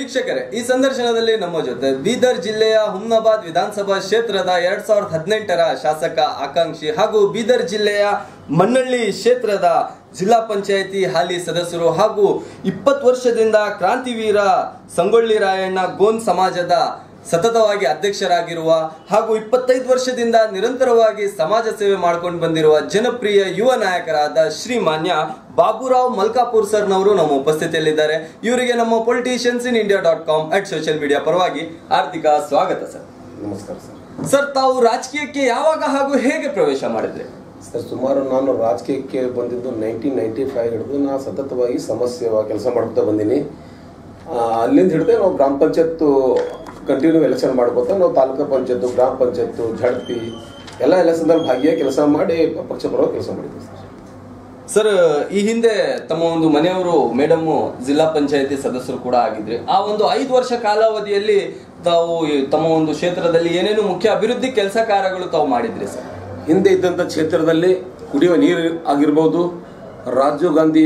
ವೀಕ್ಷಕರೇ ಈ ಸಂದರ್ಶನದಲ್ಲಿ ನಮ್ಮ ಜೊತೆ ಬೀದರ್ ಜಿಲ್ಲೆಯ ಹುಮ್ನಾಬಾದ್ ವಿಧಾನಸಭಾ ಕ್ಷೇತ್ರದ ಎರಡ್ ಸಾವಿರದ ಹದಿನೆಂಟರ ಶಾಸಕ ಆಕಾಂಕ್ಷಿ ಹಾಗೂ ಬೀದರ್ ಜಿಲ್ಲೆಯ ಮನ್ನಳ್ಳಿ ಕ್ಷೇತ್ರದ ಜಿಲ್ಲಾ ಪಂಚಾಯಿತಿ ಹಾಲಿ ಸದಸ್ಯರು ಹಾಗೂ ಇಪ್ಪತ್ತು ವರ್ಷದಿಂದ ಕ್ರಾಂತಿವೀರ ಸಂಗೊಳ್ಳಿ ರಾಯಣ್ಣ ಗೋನ್ ಸಮಾಜದ ಸತತವಾಗಿ ಅಧ್ಯಕ್ಷರಾಗಿರುವ ಹಾಗೂ ಇಪ್ಪತ್ತೈದು ವರ್ಷದಿಂದ ನಿರಂತರವಾಗಿ ಸಮಾಜ ಸೇವೆ ಮಾಡ್ಕೊಂಡು ಬಂದಿರುವ ಜನಪ್ರಿಯ ಯುವ ನಾಯಕರಾದ ಶ್ರೀಮಾನ್ಯ ಬಾಬುರಾವ್ ಮಲ್ಕಾಪುರ್ ಸರ್ನವರು ನಮ್ಮ ಉಪಸ್ಥಿತಿಯಲ್ಲಿದ್ದಾರೆ ಇವರಿಗೆ ನಮ್ಮ politicians in India dot com at social media ಪರವಾಗಿ ಆರ್ಥಿಕ ಸ್ವಾಗತ ಸರ್ ನಮಸ್ಕಾರ ಸರ್ ಸರ್ ತಾವು ರಾಜಕೀಯಕ್ಕೆ ಯಾವಾಗ ಹಾಗೂ ಹೇಗೆ ಪ್ರವೇಶ ಮಾಡಿದ್ರಿ ಸರ್ ಸುಮಾರು ನಾನು ರಾಜಕೀಯಕ್ಕೆ ಬಂದಿದ್ದು ನೈನ್ಟೀನ್ ನೈಂಟಿ ಫೈವ್ ಹಿಡಿದು ನಾನು ಸತತವಾಗಿ ಸಮಸ್ಯೆ ಕೆಲಸ ಮಾಡ್ತಾ ಬಂದೀನಿ ಆ, ಅಲ್ಲಿಂದ ಹಿಡಿದು ನಾವು ಗ್ರಾಮ ಪಂಚಾಯತ್ ಕಂಟಿನ್ಯೂ ಎಲೆಕ್ಷನ್ ಮಾಡ್ಕೊತಾ ನಾವು ತಾಲೂಕು ಪಂಚಾಯತ್ ಗ್ರಾಮ ಪಂಚಾಯತ್ ಝಡ್ಪಿ ಎಲ್ಲ ಎಲೆಕ್ಷನ್ದಲ್ಲಿ ಭಾಗಿಯಾಗಿ ಕೆಲಸ ಮಾಡಿ ಪಕ್ಷ ಪರವಾಗಿ ಕೆಲಸ ಮಾಡಿದ್ವಿ ಸರ್ ಸರ್ ಈ ಹಿಂದೆ ತಮ್ಮ ಒಂದು ಮನೆಯವರು ಮೇಡಮ್ ಜಿಲ್ಲಾ ಪಂಚಾಯತಿ ಸದಸ್ಯರು ಕೂಡ ಆಗಿದ್ರಿ ಆ ಒಂದು ಐದು ವರ್ಷ ಕಾಲಾವಧಿಯಲ್ಲಿ ತಾವು ಈ ತಮ್ಮ ಒಂದು ಕ್ಷೇತ್ರದಲ್ಲಿ ಏನೇನು ಮುಖ್ಯ ಅಭಿವೃದ್ಧಿ ಕೆಲಸ ಕಾರ್ಯಗಳು ತಾವು ಮಾಡಿದ್ರಿ ಸರ್ ಹಿಂದೆ ಇದ್ದಂಥ ಕ್ಷೇತ್ರದಲ್ಲಿ ಕುಡಿಯುವ ನೀರು ಆಗಿರ್ಬೋದು Rajiv Gandhi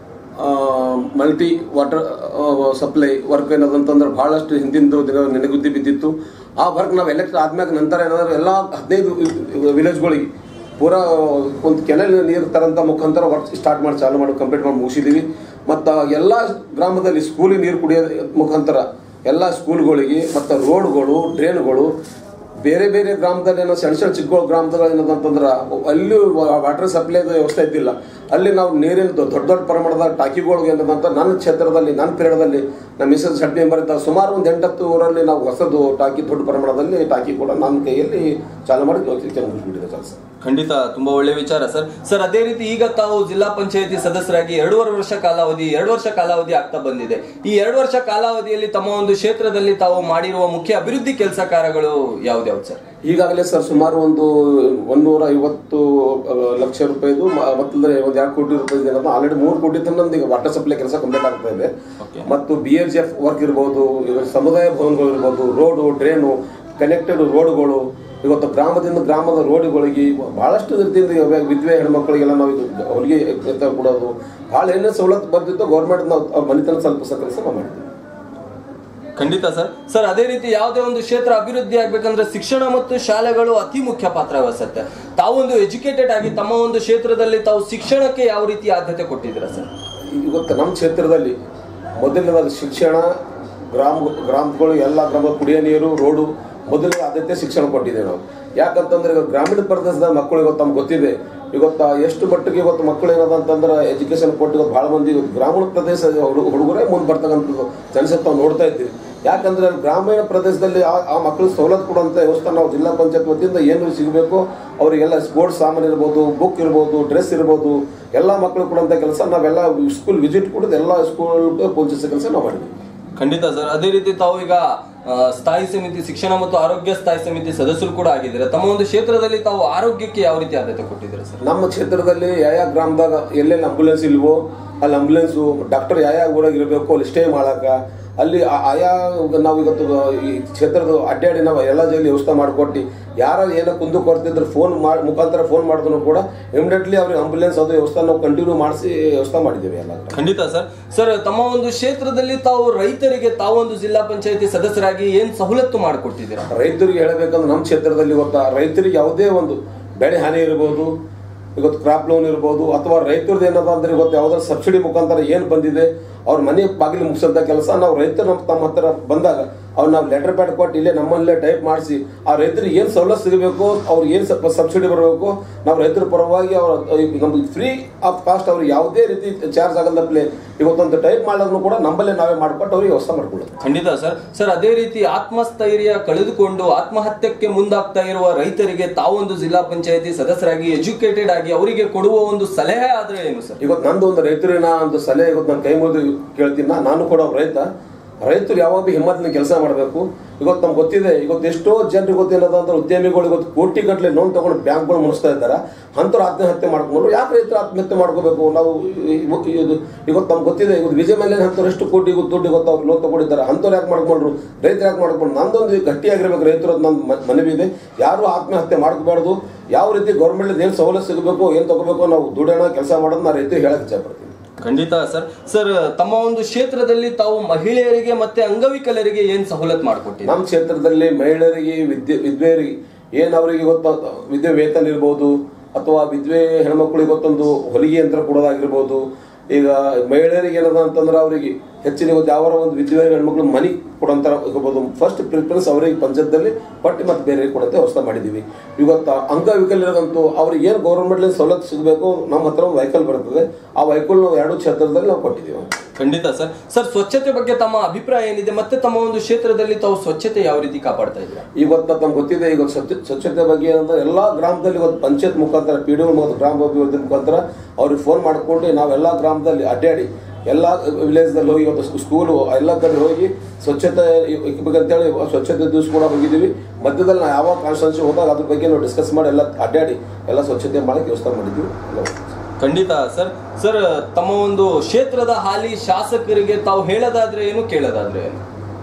multi water supply work ಏನದಂತಂದ್ರೆ ಭಾಳಷ್ಟು ಹಿಂದಿಂದು ದಿನ ನೆನೆಗುದ್ದಿ ಬಿದ್ದಿತ್ತು ಆ ವರ್ಕ್ ನಾವು ಎಲೆಕ್ಷನ್ ಆದ್ಮ್ಯಾಗ ನಂತರ ಏನಾದ್ರೆ ಎಲ್ಲ ಹದಿನೈದು ವಿಲೇಜ್ಗಳಿಗೆ ಪೂರಾ ಒಂದು ಕೆನಲ್ ನೀರು ತರಂತ ಮುಖಾಂತರ ವರ್ಕ್ ಸ್ಟಾರ್ಟ್ ಮಾಡಿ ಚಾಲು ಮಾಡಿ ಕಂಪ್ಲೀಟ್ ಮಾಡಿ ಮುಗಿಸಿದೀವಿ ಮತ್ತು ಎಲ್ಲ ಗ್ರಾಮದಲ್ಲಿ ಸ್ಕೂಲಿಗೆ ನೀರು ಕುಡಿಯೋ ಮುಖಾಂತರ ಎಲ್ಲ ಸ್ಕೂಲ್ಗಳಿಗೆ ಮತ್ತು ರೋಡ್ಗಳು ಡ್ರೈನ್ಗಳು ಬೇರೆ ಬೇರೆ ಗ್ರಾಮದಲ್ಲಿ ಏನೋ ಸಣ್ಣ ಸಣ್ಣ ಚಿಕ್ಕ ಗ್ರಾಮದಲ್ಲಿ ಏನದಂತಂದ್ರೆ ಅಲ್ಲಿ ವಾಟರ್ ಸಪ್ಲೈ ವ್ಯವಸ್ಥೆ ಇದ್ದಿಲ್ಲ ಅಲ್ಲಿ ನಾವು ನೀರಿನ ದೊ- ದೊಡ್ಡ ದೊಡ್ಡ ಪ್ರಮಾಣದ ಟಾಕಿಗಳಿಗೆ ಏನದಂತ ನನ್ನ ಕ್ಷೇತ್ರದಲ್ಲಿ ನನ್ನ ಪೀರಿಯಡಲ್ಲಿ ನಮ್ಮ ಮಿಸಸ್ ಸಡ್ ಮೆಂಬರ್ ಇದ್ದ ಸುಮಾರು ಒಂದು ಎಂಟತ್ತು ಊರಲ್ಲಿ ನಾವು ಹೊಸದು ಟಾಕಿ ದೊಡ್ಡ ಪ್ರಮಾಣದಲ್ಲಿ ಟಾಕಿ ಕೂಡ ನನ್ನ ಕೈಯಲ್ಲಿ ಚಾಲು ಮಾಡಿ ಮುಗಿಸ್ಬಿಟ್ಟಿದೆ ಕೆಲಸ ಖಂಡಿತ ತುಂಬಾ ಒಳ್ಳೆ ವಿಚಾರ ಸರ್ ಸರ್ ಅದೇ ರೀತಿ ಈಗ ತಾವು ಜಿಲ್ಲಾ ಪಂಚಾಯತಿ ಸದಸ್ಯರಾಗಿ ಎರಡೂವರೆ ವರ್ಷ ಕಾಲಾವಧಿ ಎರಡು ವರ್ಷ ಕಾಲಾವಧಿ ಆಗ್ತಾ ಬಂದಿದೆ ಈ ಎರಡು ವರ್ಷ ಕಾಲಾವಧಿಯಲ್ಲಿ ತಮ್ಮ ಒಂದು ಕ್ಷೇತ್ರದಲ್ಲಿ ತಾವು ಮಾಡಿರುವ ಮುಖ್ಯ ಅಭಿವೃದ್ಧಿ ಕೆಲಸ ಕಾರ್ಯಗಳು ಯಾವ್ದ್ಯಾವ್ದು ಸರ್ ಈಗಾಗಲೇ ಸರ್ ಸುಮಾರು ಒಂದು ಒಂದೂರ ಐವತ್ತು ಆ, ಲಕ್ಷ ರೂಪಾಯಿದು ಮ- ಮತ್ತಂದ್ರೆ ಒಂದು ಎರಡು ಕೋಟಿ ರೂಪಾಯಿ ಏನದ ಆಲ್ರೆಡಿ ಮೂರು ಕೋಟಿ ತನಕ ಈಗ ವಾಟರ್ ಸಪ್ಲೈ ಕೆಲಸ ಕಂಪ್ಲೀಟ್ ಆಗ್ತಾ ಇದೆ Okay. ಮತ್ತು ಬಿ ಎಚ್ ಎಫ್ ವರ್ಕ್ ಇರ್ಬೋದು ಇವಾಗ ಸಮುದಾಯ ಭವನಗಳು ಇರ್ಬೋದು ರೋಡು ಡ್ರೈನು ಕನೆಕ್ಟೆಡ್ ರೋಡ್ಗಳು ಇವತ್ತು ಗ್ರಾಮದಿಂದ ಗ್ರಾಮದ ರೋಡ್ಗಳಿಗೆ ಬಹಳಷ್ಟು ರೀತಿಯಿಂದ ಇವಾಗ ವಿದ್ವೆ ಹೆಣ್ಮಕ್ಳಿಗೆಲ್ಲ ನಾವು ಇದು ಹೊಲಿಗೆ ಅಂತ ಕೊಡೋದು ಭಾಳ ಏನೇ ಸವಲತ್ತು ಬರ್ತಿತ್ತು ಗೌರ್ಮೆಂಟ್ ನಾವು ಅವ್ರ ಮನೆತನ ಸ್ವಲ್ಪ ಸ ಕೆಲಸ ನಾವು ಮಾಡಿದ್ವಿ ಖಂಡಿತ ಸರ್ ಸರ್ ಅದೇ ರೀತಿ ಯಾವುದೇ ಒಂದು ಕ್ಷೇತ್ರ ಅಭಿವೃದ್ಧಿ ಆಗ್ಬೇಕಂದ್ರೆ ಶಿಕ್ಷಣ ಮತ್ತು ಶಾಲೆಗಳು ಅತಿ ಮುಖ್ಯ ಪಾತ್ರ ವಹಿಸುತ್ತೆ ತಾವೊಂದು ಎಜುಕೇಟೆಡ್ ಆಗಿ ತಮ್ಮ ಒಂದು ಕ್ಷೇತ್ರದಲ್ಲಿ ತಾವು ಶಿಕ್ಷಣಕ್ಕೆ ಯಾವ ರೀತಿ ಆದ್ಯತೆ ಕೊಟ್ಟಿದ್ದೀರಾ ಸರ್ ಇವತ್ತು ನಮ್ಮ ಕ್ಷೇತ್ರದಲ್ಲಿ ಮೊದಲನೇದಾಗಿ ಶಿಕ್ಷಣ ಗ್ರಾಮ ಗ್ರಾಮಗಳು ಎಲ್ಲ ಗ್ರಾಮ ಕುಡಿಯೋ ನೀರು ರೋಡು ಮೊದಲನೇ ಆದ್ಯತೆ ಶಿಕ್ಷಣ ಕೊಟ್ಟಿದ್ದೇವೆ ನಾವು ಯಾಕಂತಂದ್ರೆ ಈಗ ಗ್ರಾಮೀಣ ಪ್ರದೇಶದ ಮಕ್ಕಳು ಇವತ್ತು ನಮ್ಗೆ ಗೊತ್ತಿದೆ ಇವತ್ತು ಎಷ್ಟು ಮಟ್ಟಿಗೆ ಇವತ್ತು ಮಕ್ಕಳು ಏನದಂತಂದ್ರೆ ಎಜುಕೇಶನ್ ಕೊಟ್ಟು ಇವತ್ತು ಭಾಳ ಮಂದಿ ಇವತ್ತು ಗ್ರಾಮೀಣ ಪ್ರದೇಶದ ಹುಡು- ಹುಡುಗರೇ ಮುಂದೆ ಬರ್ತಕ್ಕಂಥದ್ದು ಜನಸತ್ತು ನಾವು ನೋಡ್ತಾ ಇದ್ದೀವಿ ಯಾಕಂದ್ರೆ ಗ್ರಾಮೀಣ ಪ್ರದೇಶದಲ್ಲಿ ಆ ಆ ಮಕ್ಕಳು ಸವಲತ್ತು ಕೊಡುವಂಥ ವ್ಯವಸ್ಥೆ ನಾವು ಜಿಲ್ಲಾ ಪಂಚಾಯತ್ ವತಿಯಿಂದ ಏನು ಸಿಗಬೇಕು ಅವರಿಗೆಲ್ಲ ಸ್ಪೋರ್ಟ್ಸ್ ಸಾಮಾನು ಇರ್ಬೋದು ಬುಕ್ ಇರ್ಬೋದು ಡ್ರೆಸ್ ಇರ್ಬೋದು ಎಲ್ಲ ಮಕ್ಕಳು ಕೊಡುವಂಥ ಕೆಲಸ ನಾವೆಲ್ಲ ಸ್ಕೂಲ್ ವಿಸಿಟ್ ಕೊಡೋದು ಎಲ್ಲ ಸ್ಕೂಲ್ ಪೋಷಿಸೋ ಕೆಲಸ ನಾವು ಮಾಡಿದ್ವಿ ಖಂಡಿತ ಸರ್ ಅದೇ ರೀತಿ ತಾವು ಈಗ ಆ, ಸ್ಥಾಯಿ ಸಮಿತಿ ಶಿಕ್ಷಣ ಮತ್ತು ಆರೋಗ್ಯ ಸ್ಥಾಯಿ ಸಮಿತಿ ಸದಸ್ಯರು ಕೂಡ ಆಗಿದ್ದಾರೆ ತಮ್ಮ ಒಂದು ಕ್ಷೇತ್ರದಲ್ಲಿ ತಾವು ಆರೋಗ್ಯಕ್ಕೆ ಯಾವ ರೀತಿ ಆದ್ಯತೆ ಕೊಟ್ಟಿದ್ದೀರಾ ಸರ್ ನಮ್ಮ ಕ್ಷೇತ್ರದಲ್ಲಿ ಯಾವ ಗ್ರಾಮದಾಗ ಎಲ್ಲೆಲ್ಲಿ ಅಂಬುಲೆನ್ಸ್ ಇಲ್ವೋ ಅಲ್ಲಿ ಅಂಬುಲೆನ್ಸು ಡಾಕ್ಟರ್ ಯಾವ ಊರಾಗ ಇರಬೇಕು ಅಲ್ಲಿ ಸ್ಟೇ ಮಾಡಾಕ ಅಲ್ಲಿ ಆ- ಆಯಾ ನಾವು ಇವತ್ತು ಈ ಕ್ಷೇತ್ರದ ಅಡ್ಡಾಡಿ ನಾವು ಎಲ್ಲ ಜೈಲಿ ವ್ಯವಸ್ಥೆ ಮಾಡಿಕೊಟ್ಟು ಯಾರ ಏನೋ ಕುಂದು ಕೊಡ್ತಿದ್ರೆ ಫೋನ್ ಮಾಡಿ ಮುಖಾಂತರ ಫೋನ್ ಮಾಡಿದ್ರು ಕೂಡ ಇಮಿಡಿಯೇಟ್ಲಿ ಅವ್ರಿಗೆ ಅಂಬುಲೆನ್ಸ್ ಅದು ವ್ಯವಸ್ಥೆ ನಾವು ಕಂಟಿನ್ಯೂ ಮಾಡಿಸಿ ವ್ಯವಸ್ಥೆ ಮಾಡಿದ್ದೇವೆ ಎಲ್ಲ ಖಂಡಿತ ಸರ್ ಸರ್ ತಮ್ಮ ಒಂದು ಕ್ಷೇತ್ರದಲ್ಲಿ ತಾವು ರೈತರಿಗೆ ತಾವೊಂದು ಜಿಲ್ಲಾ ಪಂಚಾಯತಿ ಸದಸ್ಯರಾಗಿ ಏನ್ ಸವಲತ್ತು ಮಾಡಿಕೊಟ್ಟಿದ್ದೀರಾ ರೈತರಿಗೆ ಹೇಳಬೇಕಂದ್ರೆ ನಮ್ಮ ಕ್ಷೇತ್ರದಲ್ಲಿ ಇವತ್ತು ರೈತರಿಗೆ ಯಾವುದೇ ಒಂದು ಬೆಳೆ ಹಾನಿ ಇರ್ಬೋದು ಇವತ್ತು ಕ್ರಾಪ್ ಲೋನ್ ಇರ್ಬೋದು ಅಥವಾ ರೈತರದ್ದು ಏನದ ಅಂದ್ರೆ ಇವತ್ತು ಯಾವ್ದಾದ್ರು ಸಬ್ಸಿಡಿ ಮುಖಾಂತರ ಏನು ಬಂದಿದೆ ಅವ್ರ ಮನೆ ಬಾಗಿಲು ಮುಗಿಸಂತ ಕೆಲಸ ನಾವು ರೈತರು ನಮ್ಮ ತಮ್ಮ ಹತ್ರ ಬಂದಾಗ ಅವ್ರು ನಾವು ಲೆಟರ್ ಪ್ಯಾಡ್ ಕೊಟ್ಟು ಇಲ್ಲೇ ನಮ್ಮಲ್ಲೇ ಟೈಪ್ ಮಾಡಿಸಿ ಆ ರೈತರಿಗೆ ಏನು ಸವಲತ್ತು ಸಿಗಬೇಕು ಅವ್ರಿಗೆ ಏನು ಸ್ವಲ್ಪ ಸಬ್ಸಿಡಿ ಬರಬೇಕು ನಾವು ರೈತರ ಪರವಾಗಿ ಅವ್ರ ನಮ್ಗೆ ಫ್ರೀ ಆಫ್ ಕಾಸ್ಟ್ ಅವ್ರಿಗೆ ಯಾವುದೇ ರೀತಿ ಚಾರ್ಜ್ ಆಗಲ್ಲಪ್ಲೆ ಇವತ್ತೊಂದು ಟೈಪ್ ಮಾಡೋದನ್ನು ಕೂಡ ನಮ್ಮಲ್ಲೇ ನಾವೇ ಮಾಡಿಕೊಟ್ಟು ಅವ್ರಿಗೆ ವ್ಯವಸ್ಥೆ ಮಾಡ್ಕೊಳ್ಳೋದು ಖಂಡಿತ ಸರ್ ಸರ್ ಅದೇ ರೀತಿ ಆತ್ಮಸ್ಥೈರ್ಯ ಕಳೆದುಕೊಂಡು ಆತ್ಮಹತ್ಯಕ್ಕೆ ಮುಂದಾಗ್ತಾ ಇರುವ ರೈತರಿಗೆ ತಾವೊಂದು ಜಿಲ್ಲಾ ಪಂಚಾಯತಿ ಸದಸ್ಯರಾಗಿ ಎಜುಕೇಟೆಡ್ ಆಗಿ ಅವರಿಗೆ ಕೊಡುವ ಒಂದು ಸಲಹೆ ಆದ್ರೆ ಏನು ಸರ್ ಇವತ್ತು ನಂದು ಒಂದು ರೈತರಿನ ಒಂದು ಸಲಹೆ ಇವತ್ತು ನಾನು ಕೈ ಮುಗಿದು ಕೇಳ್ತೀನಿ ನಾ- ನಾನು ಕೂಡ ಒಬ್ಬ ರೈತ ರೈತರು ಯಾವಾಗ ಭೀ ಹಿಮ್ಮತ್ತಿನ ಕೆಲಸ ಮಾಡಬೇಕು ಇವತ್ತು ನಮ್ಗೆ ಗೊತ್ತಿದೆ ಇವತ್ತು ಎಷ್ಟೋ ಜನರಿಗೆ ಗೊತ್ತಿಲ್ಲದ ಅಂದ್ರೆ ಉದ್ಯಮಿಗಳು ಇವತ್ತು ಕೋಟಿ ಗಟ್ಟಲೆ ಲೋನ್ ತಗೊಂಡು ಬ್ಯಾಂಕ್ಗಳು ಮುಗಿಸ್ತಾ ಇದ್ದಾರೆ ಅಂಥವ್ರು ಆತ್ಮಹತ್ಯೆ ಮಾಡ್ಕೊಂಡ್ರು ಯಾಕೆ ರೈತರು ಆತ್ಮಹತ್ಯೆ ಮಾಡ್ಕೋಬೇಕು ನಾವು ಇವ- ಇದು ಇವತ್ತು ನಮ್ಗೆ ಗೊತ್ತಿದೆ ಇವತ್ತು ವಿಜಯ ಮೇಲೆ ಅಂಥವ್ರು ಎಷ್ಟು ಕೋಟಿ ಇವತ್ತು ದುಡ್ಡು ಇವತ್ತು ಅವ್ರು ಲೋನ್ ತಗೊಂಡಿದ್ದಾರೆ ಅಂಥವ್ರು ಯಾಕೆ ಮಾಡ್ಕೊಂಡ್ರು ರೈತರು ಯಾಕೆ ಮಾಡ್ಕೊಂಡು ನಂದೊಂದು ಗಟ್ಟಿಯಾಗಿರ್ಬೇಕು ರೈತರು ನನ್ನ ಮ- ಮನವಿ ಇದೆ ಯಾರು ಆತ್ಮಹತ್ಯೆ ಮಾಡ್ಕೋಬಾರ್ದು ಯಾವ ರೀತಿ ಗೌರ್ಮೆಂಟ್ ಏನು ಸವಲತ್ತು ಸಿಗಬೇಕು ಏನು ತಗೋಬೇಕು ನಾವು ದುಡೋಣ ಕೆಲಸ ಮಾಡೋದು ನಾ ರೈತರಿಗೆ ಹೇಳಕ್ಕೆ ಇಚ್ಛಪಡ್ತೀನಿ ಖಂಡಿತ ಸರ್ ಸರ್ ತಮ್ಮ ಒಂದು ಕ್ಷೇತ್ರದಲ್ಲಿ ತಾವು ಮಹಿಳೆಯರಿಗೆ ಮತ್ತೆ ಅಂಗವಿಕಲರಿಗೆ ಏನ್ ಸವಲತ್ತು ಮಾಡಿಕೊಟ್ಟಿದ್ದಾರೆ ನಮ್ಮ ಕ್ಷೇತ್ರದಲ್ಲಿ ಮಹಿಳೆಯರಿಗೆ ವಿದ್ಯೆ ವಿದ್ವೆಯರಿಗೆ ಏನು ಅವರಿಗೆ ಗೊತ್ತ ವಿದ್ಯೆ ವೇತನ ಇರ್ಬೋದು ಅಥವಾ ವಿದ್ವೆ ಹೆಣ್ಮಕ್ಳಿಗೆ ಗೊತ್ತೊಂದು ಹೊಲಿಗೆ ಯಂತ್ರ ಕೊಡೋದಾಗಿರ್ಬೋದು ಈಗ ಮಹಿಳೆಯರಿಗೆ ಏನದ ಅಂತಂದ್ರೆ ಅವರಿಗೆ ಹೆಚ್ಚಿನ ಇವತ್ತು ಯಾವ ಒಂದು ವಿದ್ವೆ ಹೆಣ್ಮಕ್ಳು ಮನಿ ಕೊಡೋಂತ ಇರ್ಬೋದು ಫಸ್ಟ್ ಪ್ರಿಫರೆನ್ಸ್ ಅವರಿಗೆ ಪಂಚಾಯತ್ದಲ್ಲಿ ಪಟ್ಟಿ ಮತ್ತು ಬೇರೆ ಕೊಡಂತೆ ವ್ಯವಸ್ಥೆ ಮಾಡಿದ್ದೀವಿ ಇವತ್ತು ಅಂಗವಿಕಲರಿಗಂತೂ ಅವ್ರಿಗೆ ಏನು ಗೌರ್ಮೆಂಟ್ ಸವಲತ್ತು ಸಿಗಬೇಕು ನಮ್ಮ ಹತ್ರ ಒಂದು ವೆಹಿಕಲ್ ಬರ್ತದೆ ಆ ವೆಹಿಕಲ್ ನಾವು ಎರಡು ಕ್ಷೇತ್ರದಲ್ಲಿ ನಾವು ಕೊಟ್ಟಿದ್ದೀವಿ ಖಂಡಿತ ಸರ್ ಸರ್ ಸ್ವಚ್ಛತೆ ಬಗ್ಗೆ ತಮ್ಮ ಅಭಿಪ್ರಾಯ ಏನಿದೆ ಮತ್ತೆ ತಮ್ಮ ಒಂದು ಕ್ಷೇತ್ರದಲ್ಲಿ ತಾವು ಸ್ವಚ್ಛತೆ ಯಾವ ರೀತಿ ಕಾಪಾಡ್ತಾ ಇದ್ದೀರಾ ಇವತ್ತು ತಮ್ಗೆ ಗೊತ್ತಿದೆ ಈಗ ಸ್ವಚ್ಛ ಸ್ವಚ್ಛತೆ ಬಗ್ಗೆ ಏನಂದ್ರೆ ಎಲ್ಲಾ ಗ್ರಾಮದಲ್ಲಿ ಇವತ್ತು ಪಂಚಾಯತ್ ಮುಖಾಂತರ ಪಿ ಡಿ ಮತ್ತು ಗ್ರಾಮ ಅಭಿವೃದ್ಧಿ ಮುಖಾಂತರ ಅವ್ರಿಗೆ ಫೋನ್ ಮಾಡ್ಕೊಂಡು ನಾವೆಲ್ಲ ಗ್ರಾಮದಲ್ಲಿ ಅಡ್ಡಾಡಿ ಎಲ್ಲ ವಿಲೇಜ್ದಲ್ಲಿ ಹೋಗಿ ಇವತ್ತು ಸ್ಕೂಲು ಎಲ್ಲ ಕಡೆ ಹೋಗಿ ಸ್ವಚ್ಛತೆ ಅಂತೇಳಿ ಸ್ವಚ್ಛತೆ ದಿವಸ ಕೂಡ ಹೋಗಿದ್ದೀವಿ ಮಧ್ಯದಲ್ಲಿ ನಾವು ಯಾವ ಕಾನ್ಸ್ಟನ್ಸಿ ಹೋದಾಗ ಅದ್ರ ಬಗ್ಗೆ ನಾವು ಡಿಸ್ಕಸ್ ಮಾಡಿ ಎಲ್ಲ ಅಡ್ಡಾಡಿ ಎಲ್ಲ ಸ್ವಚ್ಛತೆ ಮಾಡಕ್ಕೆ ವ್ಯವಸ್ಥೆ ಮಾಡಿದ್ದೀವಿ ಎಲ್ಲ ಖಂಡಿತ ಸರ್ ಸರ್ ತಮ್ಮ ಒಂದು ಕ್ಷೇತ್ರದ ಹಾಲಿ ಶಾಸಕರಿಗೆ ತಾವು ಹೇಳೋದಾದ್ರೆ ಏನು ಕೇಳೋದಾದ್ರೆ ಏನು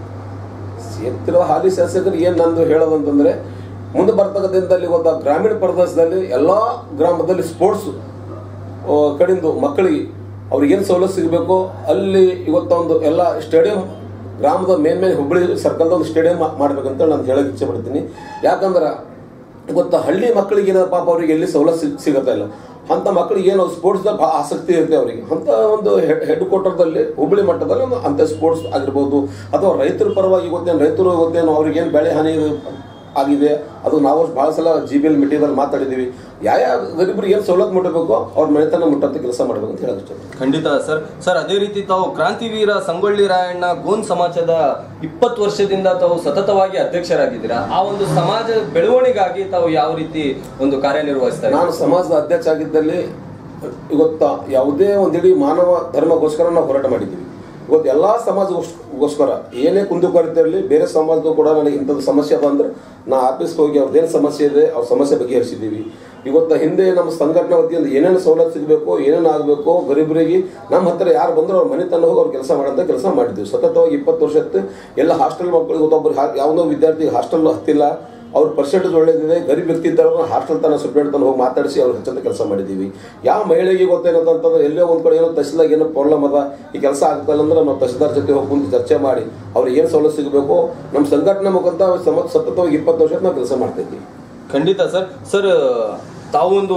ಕ್ಷೇತ್ರ ಹಾಲಿ ಶಾಸಕರಿಗೆ ಏನ್ ನಂದು ಹೇಳೋದಂತಂದ್ರೆ ಮುಂದೆ ಬರ್ತಕ್ಕಂಥ ದಿನದಲ್ಲಿ ಇವತ್ತು ಗ್ರಾಮೀಣ ಪ್ರದೇಶದಲ್ಲಿ ಎಲ್ಲಾ ಗ್ರಾಮದಲ್ಲಿ ಸ್ಪೋರ್ಟ್ಸ್ ಕಡಿಂದು ಮಕ್ಕಳಿಗೆ ಅವ್ರಿಗೆ ಏನು ಸವಲತ್ತು ಸಿಗಬೇಕು ಅಲ್ಲಿ ಇವತ್ತೊಂದು ಎಲ್ಲ ಸ್ಟೇಡಿಯಂ ಗ್ರಾಮದ ಮೇನ್ ಮೇನ್ ಹುಬ್ಬಳ್ಳಿ ಸರ್ಕಲ್ದ ಒಂದು ಸ್ಟೇಡಿಯಂ ಮಾಡ್ಬೇಕಂತ ನಾನು ಹೇಳಕ್ ಇಚ್ಛೆ ಪಡ್ತೀನಿ ಯಾಕಂದ್ರೆ ಇವತ್ತು ಹಳ್ಳಿ ಮಕ್ಕಳಿಗೆ ಏನೋ ಪಾಪ ಅವ್ರಿಗೆ ಎಲ್ಲಿ ಸವಲತ್ತು ಸಿಗ್ ಸಿಗತ್ತಾ ಇಲ್ಲ ಅಂತ ಮಕ್ಕಳಿಗೆ ಏನು ಸ್ಪೋರ್ಟ್ಸ್ದಾಗ ಭಾಳ ಆಸಕ್ತಿ ಇರುತ್ತೆ ಅವರಿಗೆ ಅಂತ ಒಂದು ಹೆಡ್ ಕ್ವಾರ್ಟರ್ದಲ್ಲಿ ಹುಬ್ಬಳ್ಳಿ ಮಟ್ಟದಲ್ಲಿ ಒಂದು ಅಂತ ಸ್ಪೋರ್ಟ್ಸ್ ಆಗಿರ್ಬೋದು ಅಥವಾ ರೈತರ ಪರವಾಗಿ ಇವತ್ತೇನು ರೈತರು ಇವತ್ತೇನು ಅವ್ರಿಗೇನು ಬೆಳೆ ಹಾನಿ ಆಗಿದೆ ಅದು ನಾವು ಭಾಳ ಸಲ ಜಿ ಬಿ ಎಲ್ ಮೀಟಿಂಗಲ್ಲಿ ಮಾತಾಡಿದ್ದೀವಿ ಯಾವ ಯಾವ ಗರೀಬರಿಗೆ ಏನು ಸವಲತ್ತು ಮುಟ್ಟಬೇಕು ಅವ್ರ ಮನೆತನ ಮುಟ್ಟಂತ ಕೆಲಸ ಮಾಡಬೇಕು ಅಂತ ಹೇಳಕ್ ಇಷ್ಟ ಖಂಡಿತ ಸರ್ ಸರ್ ಅದೇ ರೀತಿ ತಾವು ಕ್ರಾಂತಿವೀರ ಸಂಗೊಳ್ಳಿ ರಾಯಣ್ಣ ಗೋನ್ ಸಮಾಜದ ಇಪ್ಪತ್ತು ವರ್ಷದಿಂದ ತಾವು ಸತತವಾಗಿ ಅಧ್ಯಕ್ಷರಾಗಿದ್ದೀರಾ ಆ ಒಂದು ಸಮಾಜದ ಬೆಳವಣಿಗಾಗಿ ತಾವು ಯಾವ ರೀತಿ ಒಂದು ಕಾರ್ಯನಿರ್ವಹಿಸ್ತಾ ಇದ್ದೀರಾ? ನಾನು ಸಮಾಜದ ಅಧ್ಯಕ್ಷ ಆಗಿದ್ದಲ್ಲಿ ಇವತ್ತ ಯಾವುದೇ ಒಂದು ಇಡೀ ಮಾನವ ಧರ್ಮಗೋಸ್ಕರ ನಾವು ಹೋರಾಟ ಮಾಡಿದ್ದೀವಿ ಇವತ್ತು ಎಲ್ಲಾ ಸಮಾಜಗೋಸ್ಕರ ಏನೇ ಕುಂದುಕೊರತೆ ಇರಲಿ ಬೇರೆ ಸಮಾಜಕ್ಕೂ ಕೂಡ ನನಗೆ ಇಂಥದ್ದು ಸಮಸ್ಯೆ ಬಂದ್ರೆ ನಾ ಆಫೀಸ್ಗೆ ಹೋಗಿ ಅವ್ರದ್ದೇನು ಸಮಸ್ಯೆ ಇದೆ ಅವ್ರ ಸಮಸ್ಯೆ ಬಗೆಹರಿಸಿದ್ದೀವಿ ಇವತ್ತು ಹಿಂದೆ ನಮ್ಮ ಸಂಘಟನೆ ವತಿಯಿಂದ ಏನೇನು ಸವಲತ್ತು ಸಿಗಬೇಕು ಏನೇನು ಆಗಬೇಕು ಗರೀಬರಿಗೆ ನಮ್ಮ ಹತ್ರ ಯಾರು ಬಂದ್ರು ಅವ್ರ ಮನೆ ತನ್ನ ಹೋಗಿ ಅವ್ರು ಕೆಲಸ ಮಾಡೋಂಥ ಕೆಲಸ ಮಾಡಿದ್ವಿ ಸತತವಾಗಿ ಇಪ್ಪತ್ತು ವರ್ಷಕ್ಕೆ ಎಲ್ಲ ಹಾಸ್ಟೆಲ್ ಮಕ್ಕಳಿಗೆ ಒಬ್ಬೊಬ್ಬರು ಯಾವುದೋ ವಿದ್ಯಾರ್ಥಿಗೆ ಹಾಸ್ಟೆಲ್ ಹತ್ತಿಲ್ಲ ಅವ್ರ ಪರ್ಸೆಂಟೇಜ್ ಒಳ್ಳೇದಿದೆ ಗರೀಬ್ ವ್ಯಕ್ತಿ ಇದ್ದಾರ ಹಾಸ್ಟೆಲ್ ತನ ಸುಪ್ರೀಂ ತನ ಹೋಗಿ ಮಾತಾಡಿಸಿ ಅವ್ರು ಹೆಚ್ಚಂತ ಕೆಲಸ ಮಾಡಿದ್ದೀವಿ ಯಾವ ಮಹಿಳೆಗೆ ಗೊತ್ತೇನಂತ ಅಂತಂದ್ರೆ ಎಲ್ಲೋ ಒಂದ್ ಕಡೆ ಏನೋ ತಹಸೀಲ್ದಾಗ ಏನೋ ಪ್ರಾಬ್ಲಮ್ ಅದ ಈ ಕೆಲಸ ಆಗ್ತಲ್ಲ ಅಂದ್ರೆ ನಾವು ತಹಸೀಲ್ದಾರ್ ಜೊತೆ ಹೋಗಿ ಕುಂತು ಚರ್ಚೆ ಮಾಡಿ ಅವ್ರಿಗೆ ಏನು ಸವಲತ್ತು ಸಿಗಬೇಕು ನಮ್ಮ ಸಂಘಟನೆ ಮುಖಾಂತರ ಸಮ ಸತತವಾಗಿ ಇಪ್ಪತ್ತು ವರ್ಷ ನಾವು ಕೆಲಸ ಮಾಡ್ತಾ ಇದ್ದೀವಿ ಖಂಡಿತ ಸರ್ ಸರ್ ತಾವೊಂದು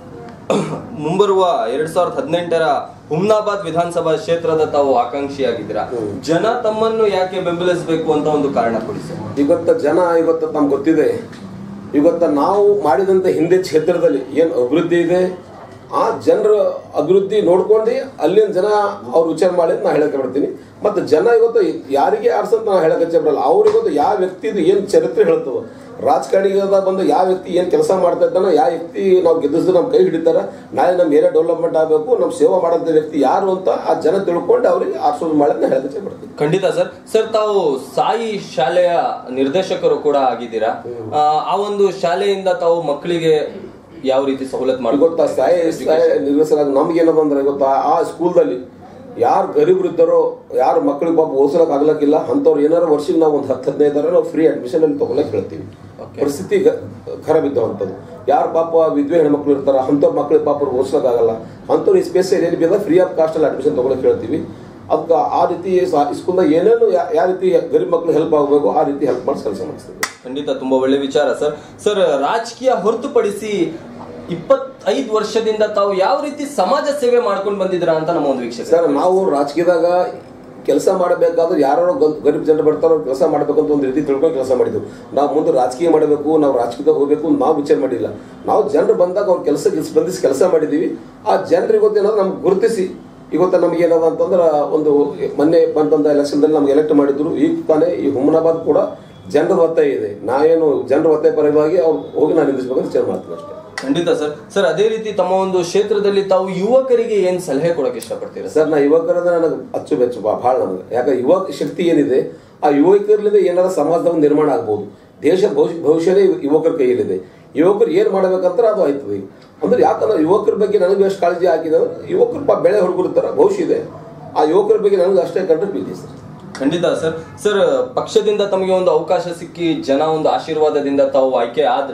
ಮುಂಬರುವ ಎರಡ್ ಸಾವಿರದ ಹದಿನೆಂಟರ ಹುಮ್ನಾಬಾದ್ ವಿಧಾನಸಭಾ ಕ್ಷೇತ್ರದ ತಾವು ಆಕಾಂಕ್ಷಿಯಾಗಿದ್ದೀರಾ ಜನ ತಮ್ಮನ್ನು ಯಾಕೆ ಬೆಂಬಲಿಸಬೇಕು ಅಂತ ಒಂದು ಕಾರಣ ಕೊಡಿ ಸರ್ ಇವತ್ತ ಜನ ಇವತ್ತು ನಮ್ಗೆ ಗೊತ್ತಿದೆ ಇವತ್ತ ನಾವು ಮಾಡಿದಂತ ಹಿಂದೆ ಕ್ಷೇತ್ರದಲ್ಲಿ ಏನು ಅಭಿವೃದ್ಧಿ ಇದೆ ಆ ಜನರ ಅಭಿವೃದ್ಧಿ ನೋಡ್ಕೊಂಡು ಅಲ್ಲಿನ ಜನ ಅವ್ರು ವಿಚಾರ ಮಾಡಿ ನಾ ಹೇಳಕ್ಕೆ ಬಿಡ್ತೀನಿ ಮತ್ತೆ ಜನ ಇವತ್ತು ಯಾರಿಗೆ ಆರ್ಸಂತ ನಾ ಹೇಳಕ್ಕೆ ಇಚ್ಛೆ ಬಿಡಲ್ಲ ಅವ್ರಿಗೊತ್ತು ಯಾವ ವ್ಯಕ್ತಿದು ಏನು ಚರಿತ್ರೆ ಹೇಳ್ತವ ರಾಜಕಾರಣಿಗದ ಬಂದು ಯಾವ ವ್ಯಕ್ತಿ ಏನು ಕೆಲಸ ಮಾಡ್ತಾ ಇದ್ದಾನೋ ಯಾವ ವ್ಯಕ್ತಿ ನಾವು ಗೆದ್ದಿಸಿದ್ರೆ ನಮ್ಮ ಕೈ ಹಿಡಿತಾರ ನಾಳೆ ನಮ್ಮ ಏರಿಯಾ ಡೆವಲಪ್ಮೆಂಟ್ ಆಗಬೇಕು ನಮ್ಮ ಸೇವೆ ಮಾಡೋಂಥ ವ್ಯಕ್ತಿ ಯಾರು ಅಂತ ಆ ಜನ ತಿಳ್ಕೊಂಡು ಅವರಿಗೆ ಆರ್ಸೋದು ಮಾಡೋದನ್ನ ಹೇಳಕ್ಕೆ ಇಚ್ಛೆ ಪಡ್ತೀನಿ ಖಂಡಿತ ಸರ್ ಸರ್ ತಾವು ಸಾಯಿ ಶಾಲೆಯ ನಿರ್ದೇಶಕರು ಕೂಡ ಆಗಿದ್ದೀರಾ ಆ, ಆ ಒಂದು ಶಾಲೆಯಿಂದ ತಾವು ಮಕ್ಕಳಿಗೆ ಯಾವ ರೀತಿ ಸವಲತ್ತು ಮಾಡಿ ಗೊತ್ತಾ ಸ್ಥಾಯಿ ಸ್ಥಾಯಿ ನಿರ್ದೇಶನ ನಮ್ಗೆ ಏನದ ಅಂದ್ರೆ ಗೊತ್ತಾ ಆ ಸ್ಕೂಲ್ದಲ್ಲಿ ಯಾರು ಗರೀಬ್ರು ಇದ್ದಾರೋ ಯಾರು ಮಕ್ಕಳಿಗೆ ಪಾಪ ಓದಿಸಲಕ್ ಆಗ್ಲಕ್ಕಿಲ್ಲ ಅಂಥವ್ರು ಏನಾರು ವರ್ಷಕ್ಕೆ ನಾವು ಒಂದು ಹತ್ತು ಹದಿನೈದರ ನಾವು ಫ್ರೀ ಅಡ್ಮಿಷನ್ ಅಲ್ಲಿ ತಗೊಳಕ್ ಹೇಳ್ತೀವಿ Okay. ಪರಿಸ್ಥಿತಿ ಗ- ಖರಾಬ್ ಇದ್ದಾವಂಥದ್ದು ಯಾರು ಪಾಪ ವಿದ್ವೆ ಹೆಣ್ಮಕ್ಳು ಇರ್ತಾರ ಅಂಥವ್ರ ಮಕ್ಳಿಗೆ ಪಾಪ ಓದಿಸ್ಲಕ್ ಆಗಲ್ಲ ಅಂಥವ್ರು ಈ ಸ್ಪೇಸ್ ಏನೇನು ಬೇಡ ಫ್ರೀ ಆಫ್ ಕಾಸ್ಟ್ ಅಲ್ಲಿ ಅಡ್ಮಿಷನ್ ತಗೊಳಕ್ ಹೇಳ್ತೀವಿ ಅದಕ್ಕೆ ಆ ರೀತಿ ಸ್ಕೂಲ್ದಾಗ ಏನೇನು ಯಾ- ಯಾವ ರೀತಿ ಗರೀಬ್ ಮಕ್ಳು ಹೆಲ್ಪ್ ಆಗಬೇಕು ಆ ರೀತಿ ಹೆಲ್ಪ್ ಮಾಡಿ ಕೆಲಸ ಮಾಡಿಸ್ತೀವಿ ಖಂಡಿತ ತುಂಬಾ ಒಳ್ಳೆ ವಿಚಾರ ಸರ್ ಸರ್ ರಾಜಕೀಯ ಹೊರತುಪಡಿಸಿ ಇಪ್ಪತ್ತೈದು ವರ್ಷದಿಂದ ತಾವು ಯಾವ ರೀತಿ ಸಮಾಜ ಸೇವೆ ಮಾಡ್ಕೊಂಡು ಬಂದಿದ್ದೀರಾ ಅಂತ ನಮ್ಮ ಒಂದು ವೀಕ್ಷಕ ಸರ್ ನಾವು ರಾಜಕೀಯದಾಗ ಕೆಲಸ ಮಾಡಬೇಕಾದ್ರೆ ಯಾರೋ ಗರೀಬ್ ಜನರು ಬರ್ತಾರೋ ಕೆಲಸ ಮಾಡಬೇಕಂತ ಒಂದು ರೀತಿ ತಿಳ್ಕೊಂಡು ಕೆಲಸ ಮಾಡಿದ್ವಿ ನಾವು ಮುಂದೆ ರಾಜಕೀಯ ಮಾಡಬೇಕು ನಾವು ರಾಜಕೀಯದಾಗ ಹೋಗ್ಬೇಕು ಅಂತ ನಾವು ವಿಚಾರ ಮಾಡಿಲ್ಲ ನಾವು ಜನರು ಬಂದಾಗ ಅವ್ರ ಕೆಲಸಕ್ಕೆ ಸ್ಪಂದಿಸಿ ಕೆಲಸ ಮಾಡಿದ್ದೀವಿ ಆ ಜನರು ಇವತ್ತೇನಾದ್ರು ನಮ್ಗೆ ಗುರುತಿಸಿ ಇವತ್ತು ನಮ್ಗೆ ಏನದ ಅಂತಂದ್ರೆ ಒಂದು ಮೊನ್ನೆ ಬಂದಂತ ಎಲೆಕ್ಷನ್ದಲ್ಲಿ ನಮ್ಗೆ ಎಲೆಕ್ಟ್ ಮಾಡಿದ್ರು ಈಗ ತಾನೇ ಈ ಹುಮನಾಬಾದ್ ಕೂಡ ಜನರ ಒತ್ತಾಯ ಇದೆ ನಾವೇನು ಜನರ ಒತ್ತಾಯ ಪರವಾಗಿ ಅವ್ರು ಹೋಗಿ ನಾನು ನಿಲ್ಲಿಸ್ಬೇಕಂತ ವಿಚಾರ ಮಾಡ್ತೀನಿ ಅಷ್ಟೇ ಖಂಡಿತ ಸರ್ ಸರ್ ಅದೇ ರೀತಿ ತಮ್ಮ ಒಂದು ಕ್ಷೇತ್ರದಲ್ಲಿ ತಾವು ಯುವಕರಿಗೆ ಏನ್ ಸಲಹೆ ಕೊಡಕ್ಕೆ ಇಷ್ಟಪಡ್ತೀರಾ ಸರ್ ಸರ್ ನಾ ಯುವಕರದ ನನಗೆ ಅಚ್ಚುಮೆಚ್ಚು ಬಾ- ಭಾಳ ನನಗೆ ಯಾಕೆ ಯುವಕ ಶಕ್ತಿ ಏನಿದೆ ಆ ಯುವಕರಿಂದ ಏನಾರ ಸಮಾಜದ ಒಂದು ನಿರ್ಮಾಣ ಆಗ್ಬೋದು ದೇಶ ಭವಿಷ್ಯ ಭವಿಷ್ಯನೇ ಯುವ- ಯುವಕರ ಕೈಯಲ್ಲಿದೆ ಯುವಕರು ಏನು ಮಾಡ್ಬೇಕಂದ್ರೆ ಅದು ಆಯ್ತದೆ ಈಗ ಅಂದ್ರೆ ಯಾಕಂದ್ರೆ ಯುವಕರ ಬಗ್ಗೆ ನನಗೆ ಎಷ್ಟು ಕಾಳಜಿ ಹಾಕಿದೆ ಅಂದ್ರೆ ಯುವಕರು ಪಾ ಬೆಳೆ ಹುಡುಗರಿರ್ತಾರ ಭವಿಷ್ಯ ಇದೆ ಆ ಯುವಕರ ಬಗ್ಗೆ ನನಗೆ ಅಷ್ಟೇ ಕಂಡ್ರೆ ಪ್ರೀತಿ ಸರ್ ಖಂಡಿತ ಸರ್ ಸರ್ ಪಕ್ಷದಿಂದ ತಮಗೆ ಒಂದು ಅವಕಾಶ ಸಿಕ್ಕಿ ಜನ ಒಂದು ಆಶೀರ್ವಾದದಿಂದ ತಾವು ಆಯ್ಕೆ ಆದ್ರೆ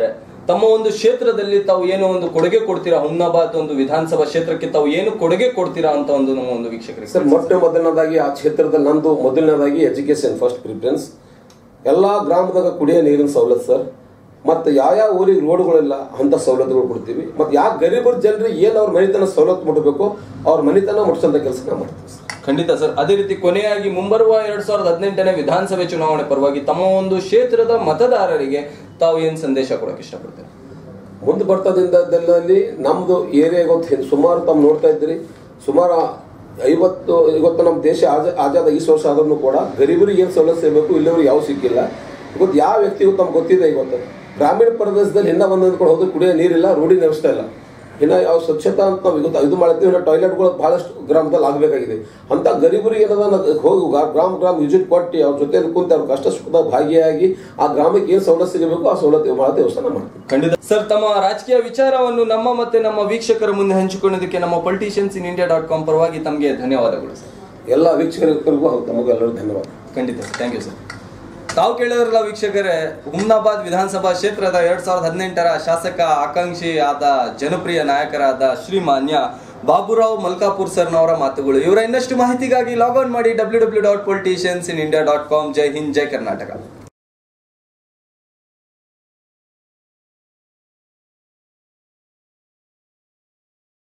ತಮ್ಮ ಒಂದು ಕ್ಷೇತ್ರದಲ್ಲಿ ತಾವು ಏನೋ ಒಂದು ಕೊಡುಗೆ ಕೊಡ್ತೀರಾ ಹುಮ್ನಾಬಾದ್ ಒಂದು ವಿಧಾನಸಭಾ ಕ್ಷೇತ್ರಕ್ಕೆ ತಾವು ಏನು ಕೊಡುಗೆ ಕೊಡ್ತೀರಾ ಅಂತ ಒಂದು ನಮ್ಮ ಒಂದು ವೀಕ್ಷಕರಿಗೆ ಸರ್ ಮೊಟ್ಟ ಮೊದಲನೇದಾಗಿ ಆ ಕ್ಷೇತ್ರದಲ್ಲಿ ನಂದು ಮೊದಲನೇದಾಗಿ ಎಜುಕೇಶನ್ ಫಸ್ಟ್ ಪ್ರಿಫರೆನ್ಸ್ ಎಲ್ಲಾ ಗ್ರಾಮದಾಗ ಕುಡಿಯೋ ನೀರಿನ ಸವಲತ್ತು ಸರ್ ಮತ್ತೆ ಯಾವ ಯಾವ ಊರಿಗೆ ರೋಡ್ಗಳಿಲ್ಲ ಅಂತ ಸವಲತ್ತುಗಳು ಕೊಡ್ತೀವಿ ಮತ್ತೆ ಯಾವ ಗರೀಬರ ಜನರಿಗೆ ಏನು ಅವ್ರ ಮನಿತನ ಸವಲತ್ತು ಮುಟ್ಟಬೇಕು ಅವ್ರ ಮನಿತನ ಮುಟ್ಟಿಸಂತ ಕೆಲಸ ನಾವು ಮಾಡ್ತೀವಿ ಸರ್ ಖಂಡಿತ ಸರ್ ಅದೇ ರೀತಿ ಕೊನೆಯಾಗಿ ಮುಂಬರುವ ಎರಡ್ ಸಾವಿರದ ಹದಿನೆಂಟನೇ ವಿಧಾನಸಭೆ ಚುನಾವಣೆ ಪರವಾಗಿ ತಮ್ಮ ಒಂದು ಕ್ಷೇತ್ರದ ಮತದಾರರಿಗೆ ತಾವು ಏನ್ ಸಂದೇಶ ಕೊಡಕ್ಕೆ ಇಷ್ಟಪಡ್ತೀರಾ ಮುಂದೆ ಬರ್ತದಿಂದದಲ್ಲಿ ನಮ್ದು ಏರಿಯಾ ಗೊತ್ತು ಸುಮಾರು ತಾವು ನೋಡ್ತಾ ಇದ್ದೀರಿ ಸುಮಾರು ಐವತ್ತು ಇವತ್ತು ನಮ್ಮ ದೇಶ ಆಜ ಆಜಾದ ಈ ವರ್ಷ ಆದ್ರೂ ಕೂಡ ಗರೀಬರಿಗೆ ಏನು ಸವಲತ್ತು ಸಿಗಬೇಕು ಇಲ್ಲಿವರೆಗೆ ಯಾವ ಸಿಕ್ಕಿಲ್ಲ ಇವತ್ತು ಯಾವ ವ್ಯಕ್ತಿಗೂ ತಮ್ಗೆ ಗೊತ್ತಿದೆ ಇವತ್ತು ಗ್ರಾಮೀಣ ಪ್ರದೇಶದಲ್ಲಿ ಇನ್ನ ಒಂದೊಂದು ಕಡೆ ಹೋದ್ರೆ ಕುಡಿಯೋ ನೀರಿಲ್ಲ ರೋಡಿನ ವ್ಯವಸ್ಥೆ ಇಲ್ಲ ಇನ್ನ ಯಾವ ಸ್ವಚ್ಛತಾ ಅಂತ ನಾವು ಇವತ್ತು ಇದು ಮಾಡ್ತೀವಿ ಇನ್ನು ಟಾಯ್ಲೆಟ್ಗಳು ಬಹಳಷ್ಟು ಗ್ರಾಮದಲ್ಲಿ ಆಗಬೇಕಾಗಿದೆ ಅಂತ ಗರೀಬರಿಗೆ ಏನದ ನಾವು ಹೋಗಿ ಗಾ- ಗ್ರಾಮ ಗ್ರಾಮ ವಿಸಿಟ್ ಕೊಟ್ಟು ಅವ್ರ ಜೊತೆ ಕುಂತು ಅವ್ರ ಕಷ್ಟ ಸುಖದ ಭಾಗಿಯಾಗಿ ಆ ಗ್ರಾಮಕ್ಕೆ ಏನು ಸವಲತ್ತು ಸಿಗಬೇಕು ಆ ಸವಲತ್ತು ಮಾಡೋ ದೇವಸ್ಥಾನ ಮಾಡ್ತೀವಿ ಖಂಡಿತ ಸರ್ ತಮ್ಮ ರಾಜಕೀಯ ವಿಚಾರವನ್ನು ನಮ್ಮ ಮತ್ತೆ ನಮ್ಮ ವೀಕ್ಷಕರ ಮುಂದೆ ಹಂಚಿಕೊಳ್ಳೋದಕ್ಕೆ ನಮ್ಮ politicians in India dot com ಪರವಾಗಿ ತಮಗೆ ಧನ್ಯವಾದಗಳು ಸರ್ ಎಲ್ಲ ವೀಕ್ಷಕರಿಗೂ ತಮಗೂ ಎಲ್ಲರೂ ಧನ್ಯವಾದ ಖಂಡಿತ ಥ್ಯಾಂಕ್ ಯು ಸರ್ ತಾವು ಕೇಳಿದ್ರಲ್ಲ ವೀಕ್ಷಕರೇ ಹುಮ್ನಾಬಾದ್ ವಿಧಾನಸಭಾ ಕ್ಷೇತ್ರದ ಎರಡ್ ಸಾವಿರದ ಹದಿನೆಂಟರ ಶಾಸಕ ಆಕಾಂಕ್ಷಿ ಆದ ಜನಪ್ರಿಯ ನಾಯಕರಾದ ಶ್ರೀಮಾನ್ಯ ಬಾಬುರಾವ್ ಮಲ್ಕಾಪುರ್ ಸರ್ನವರ ಮಾತುಗಳು ಇವರ ಇನ್ನಷ್ಟು ಮಾಹಿತಿಗಾಗಿ ಲಾಗ್ ಆನ್ ಮಾಡಿ W W dot politicians in India dot com ಜೈ ಹಿಂದ್ ಜೈ ಕರ್ನಾಟಕ